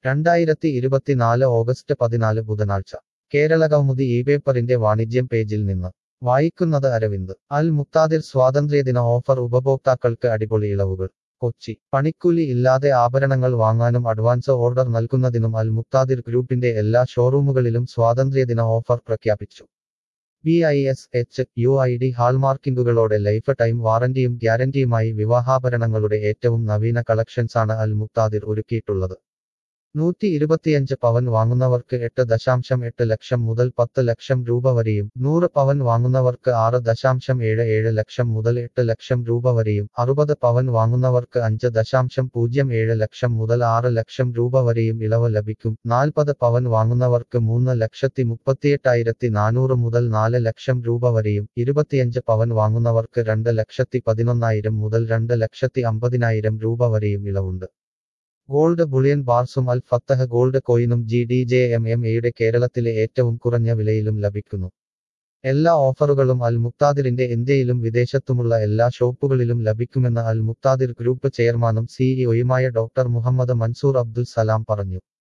രണ്ടായിരത്തി ഇരുപത്തിനാല് ഓഗസ്റ്റ് പതിനാല് ബുധനാഴ്ച കേരളകൗമുദി ഈ പേപ്പറിന്റെ വാണിജ്യം പേജിൽ നിന്ന് വായിക്കുന്നത് അരവിന്ദ് അൽ മുക്താദിർ സ്വാതന്ത്ര്യദിന ഓഫർ ഉപഭോക്താക്കൾക്ക് അടിപൊളി ഇളവുകൾ കൊച്ചി പണിക്കൂലി ഇല്ലാതെ ആഭരണങ്ങൾ വാങ്ങാനും അഡ്വാൻസ് ഓർഡർ നൽകുന്നതിനും അൽ മുക്താദിർ ഗ്രൂപ്പിന്റെ എല്ലാ ഷോറൂമുകളിലും സ്വാതന്ത്ര്യദിന ഓഫർ പ്രഖ്യാപിച്ചു B I S H U I D ഹാൾമാർക്കിംഗുകളോടെ ലൈഫ് ടൈം വാറന്റിയും ഗ്യാരന്റിയുമായി വിവാഹാഭരണങ്ങളുടെ ഏറ്റവും നവീന കളക്ഷൻസാണ് അൽ മുക്താദിർ ഒരുക്കിയിട്ടുള്ളത് നൂറ്റി ഇരുപത്തിയഞ്ച് പവൻ വാങ്ങുന്നവർക്ക് എട്ട് ദശാംശം എട്ട് ലക്ഷം മുതൽ പത്ത് ലക്ഷം രൂപ വരെയും നൂറ് പവൻ വാങ്ങുന്നവർക്ക് ആറ് ദശാംശം ഏഴ് ഏഴ് ലക്ഷം മുതൽ എട്ട് ലക്ഷം രൂപ വരെയും അറുപത് പവൻ വാങ്ങുന്നവർക്ക് അഞ്ച് ദശാംശം പൂജ്യം ഏഴ് ലക്ഷം മുതൽ ആറ് ലക്ഷം രൂപ വരെയും ഇളവ് ലഭിക്കും നാൽപ്പത് പവൻ വാങ്ങുന്നവർക്ക് മൂന്ന് ലക്ഷത്തി മുപ്പത്തിയെട്ടായിരത്തി നാനൂറ് മുതൽ നാല് ലക്ഷം രൂപ വരെയും ഇരുപത്തിയഞ്ച് പവൻ വാങ്ങുന്നവർക്ക് രണ്ട് ലക്ഷത്തി പതിനൊന്നായിരം മുതൽ രണ്ട് ലക്ഷത്തി അമ്പതിനായിരം രൂപ വരെയും ഇളവുണ്ട് ഗോൾഡ് ബുളിയൻ ബാർസും അൽ ഫത്തഹ് ഗോൾഡ് കോയിനും G D J M M എയുടെ കേരളത്തിലെ ഏറ്റവും കുറഞ്ഞ വിലയിലും ലഭിക്കുന്നു എല്ലാ ഓഫറുകളും അൽ മുക്താദിറിന്റെ ഇന്ത്യയിലും വിദേശത്തുമുള്ള എല്ലാ ഷോപ്പുകളിലും ലഭിക്കുമെന്ന് അൽ മുക്താദിർ ഗ്രൂപ്പ് ചെയർമാനും സിഇഒയുമായ ഡോക്ടർ മുഹമ്മദ് മൻസൂർ അബ്ദുൽ സലാം പറഞ്ഞു